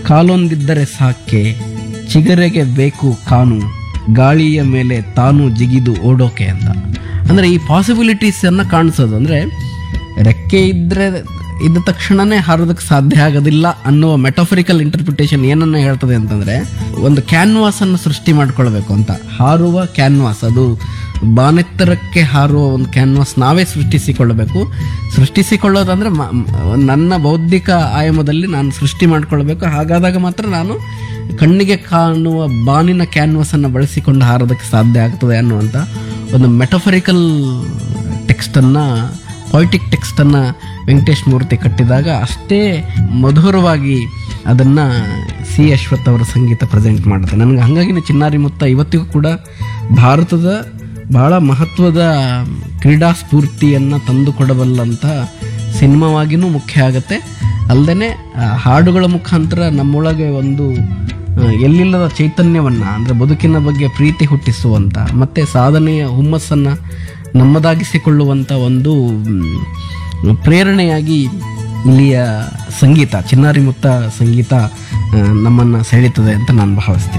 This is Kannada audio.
ಕಾಲೊಂದಿದ್ದರೆ ಸಾಕೆ ಚಿಗರೆಗೆ ಬೇಕು ಕಾನು ಗಾಳಿಯ ಮೇಲೆ ತಾನು ಜಿಗಿದು ಓಡೋಕೆ ಅಂತ ಅಂದರೆ ಈ ಪಾಸಿಬಿಲಿಟೀಸ್ ಅನ್ನ ಕಾಣಿಸೋದು ಅಂದರೆ ರೆಕ್ಕೆ ಇದ್ದರೆ ಇದ್ದ ತಕ್ಷಣನೇ ಹಾರೋದಕ್ಕೆ ಸಾಧ್ಯ ಆಗೋದಿಲ್ಲ ಅನ್ನುವ ಮೆಟಫರಿಕಲ್ ಇಂಟರ್ಪ್ರಿಟೇಷನ್ ಏನನ್ನ ಹೇಳ್ತದೆ ಅಂತಂದ್ರೆ ಒಂದು ಕ್ಯಾನ್ವಾಸ್ ಅನ್ನು ಸೃಷ್ಟಿ ಮಾಡ್ಕೊಳ್ಬೇಕು ಅಂತ ಹಾರುವ ಕ್ಯಾನ್ವಾಸ್ ಅದು ಬಾನೆತ್ತರಕ್ಕೆ ಹಾರುವ ಒಂದು ಕ್ಯಾನ್ವಾಸ್ ನಾವೇ ಸೃಷ್ಟಿಸಿಕೊಳ್ಳಬೇಕು ಸೃಷ್ಟಿಸಿಕೊಳ್ಳೋದಂದ್ರೆ ಮ- ಮ- ನನ್ನ ಬೌದ್ಧಿಕ ಆಯಾಮದಲ್ಲಿ ನಾನು ಸೃಷ್ಟಿ ಮಾಡ್ಕೊಳ್ಬೇಕು ಹಾಗಾದಾಗ ಮಾತ್ರ ನಾನು ಕಣ್ಣಿಗೆ ಕಾಣುವ ಬಾನಿನ ಕ್ಯಾನ್ವಾಸ್ ಅನ್ನು ಬಳಸಿಕೊಂಡು ಹಾರೋದಕ್ಕೆ ಸಾಧ್ಯ ಆಗ್ತದೆ ಅನ್ನುವಂಥ ಒಂದು ಮೆಟಫರಿಕಲ್ ಟೆಕ್ಸ್ಟನ್ನು ಪೊಯಿಟಿಕ್ ಟೆಕ್ಸ್ಟನ್ನು ವೆಂಕಟೇಶ್ ಮೂರ್ತಿ ಕಟ್ಟಿದಾಗ ಅಷ್ಟೇ ಮಧುರವಾಗಿ ಅದನ್ನು ಸಿ ಅಶ್ವಥ್ ಅವರ ಸಂಗೀತ ಪ್ರೆಸೆಂಟ್ ಮಾಡುತ್ತೆ ನನಗೆ ಹಾಗಾಗಿ ಚಿನ್ನಾರಿ ಮುತ್ತ ಇವತ್ತಿಗೂ ಕೂಡ ಭಾರತದ ಬಹಳ ಮಹತ್ವದ ಕ್ರೀಡಾ ಸ್ಫೂರ್ತಿಯನ್ನು ತಂದುಕೊಡಬಲ್ಲಂಥ ಸಿನಿಮಾವಾಗಿಯೂ ಮುಖ್ಯ ಆಗುತ್ತೆ ಅಲ್ಲದೆ ಹಾಡುಗಳ ಮುಖಾಂತರ ನಮ್ಮೊಳಗೆ ಒಂದು ಆ, ಎಲ್ಲಿಲ್ಲದ ಚೈತನ್ಯವನ್ನ ಅಂದ್ರೆ ಬದುಕಿನ ಬಗ್ಗೆ ಪ್ರೀತಿ ಹುಟ್ಟಿಸುವಂತ ಮತ್ತೆ ಸಾಧನೆಯ ಹುಮ್ಮಸ್ಸನ್ನ ನಮ್ಮದಾಗಿಸಿಕೊಳ್ಳುವಂತ ಒಂದು ಮ್, ಪ್ರೇರಣೆಯಾಗಿ ಇಲ್ಲಿಯ ಸಂಗೀತ ಚಿನ್ನಾರಿ ಮುತ್ತ ಸಂಗೀತ ಆ, ನಮ್ಮನ್ನ ಸೆಳೀತದೆ ಅಂತ ನಾನು ಭಾವಿಸ್ತೀನಿ